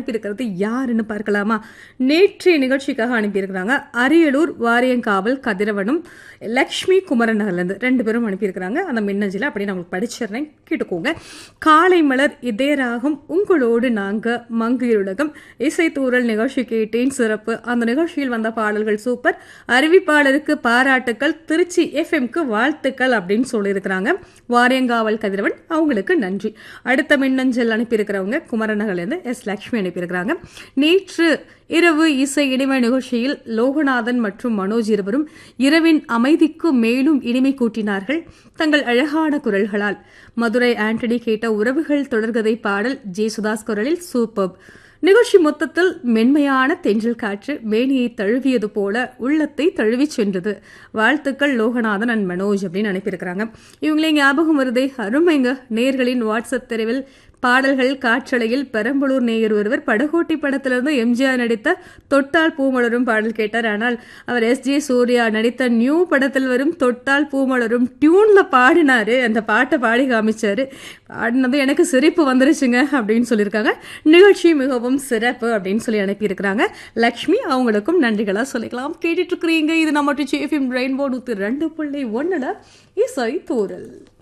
அனுப்பியிருக்கிறது யாருன்னு பார்க்கலாமா நேற்றைய நிகழ்ச்சிக்காக அனுப்பியிருக்கிறாங்க அரியலூர் வாரியங்காவல் கதிரவனும் லக்ஷ்மி குமரன் நகர்லேருந்து ரெண்டு பேரும் அனுப்பியிருக்கிறாங்க அந்த மின்னஞ்சில அப்படி நான் உங்களுக்கு படிச்சிடுறேன் கேட்டுக்கோங்க காலை மலர் இதே ராகம் உங்களோடு நாங்க மங்கையுலகம் இசைத்தூரல் நிகழ்ச்சி கேட்டேன் சிறப்பு அந்த நிகழ்ச்சியில் வந்த பாடல்கள் சூப்பர் அறிவிப்பாளருக்கு பாராட்டுக்கள் திருச்சி எஃப்எம்க்கு வாழ்த்துக்கள் அப்படின்னு சொல்லியிருக்கிறாங்க வாரியங்காவல் கதிரவன் அவங்களுக்கு நன்றி அடுத்த மின்னஞ்சல் அனுப்பியிருக்கிறவங்க குமரநகர்லேருந்து எஸ் லக்ஷ்மி அனுப்பியிருக்கிறாங்க நேற்று இரவு இசை இனிமை நிகழ்ச்சியில் லோகநாதன் மற்றும் மனோஜ் இருவரும் இரவின் அமைதிக்கு மேலும் இனிமை கூட்டினார்கள் தங்கள் அழகான குரல்களால் மதுரை ஆண்டனி கேட்ட உறவுகள் தொடர்கதை பாடல் ஜேசுதாஸ் குரலில் சூப்பர் நிகழ்ச்சி மொத்தத்தில் மென்மையான தென்றல் காற்று மேனியை தழுவியது போல உள்ளத்தை தழுவிச் சென்றது வாழ்த்துக்கள் லோகநாதன் அண்ட் மனோஜ் அப்படின்னு அனுப்பியிருக்கிறாங்க இவங்களே ஞாபகம் வருதே அருமைங்க நேர்களின் வாட்ஸ்அப் தெருவில் பாடல்கள் காற்றலையில் பெரம்பலூர் நேயர் ஒருவர் படகோட்டி படத்திலிருந்து எம்ஜிஆர் நடித்த தொட்டால் பூமலரும் பாடல் கேட்டார் ஆனால் அவர் எஸ் ஜே சூர்யா நடித்த நியூ படத்தில் வரும் தொட்டால் பூமலரும் டியூன்ல பாடினாரு அந்த பாட்டை பாடி காமிச்சாரு பாடினது எனக்கு சிரிப்பு வந்துருச்சுங்க அப்படின்னு சொல்லியிருக்காங்க நிகழ்ச்சி மிகவும் சிறப்பு அப்படின்னு சொல்லி அனுப்பியிருக்கிறாங்க லக்ஷ்மி அவங்களுக்கும் நன்றிகளா சொல்லிக்கலாம் கேட்டுட்டு இருக்கிறீங்க இது நம்ம டிச்சி எஃப்எம் ரெயின்போ நூத்தி ரெண்டு புள்ளி ஒன்னுல இசை தூரல்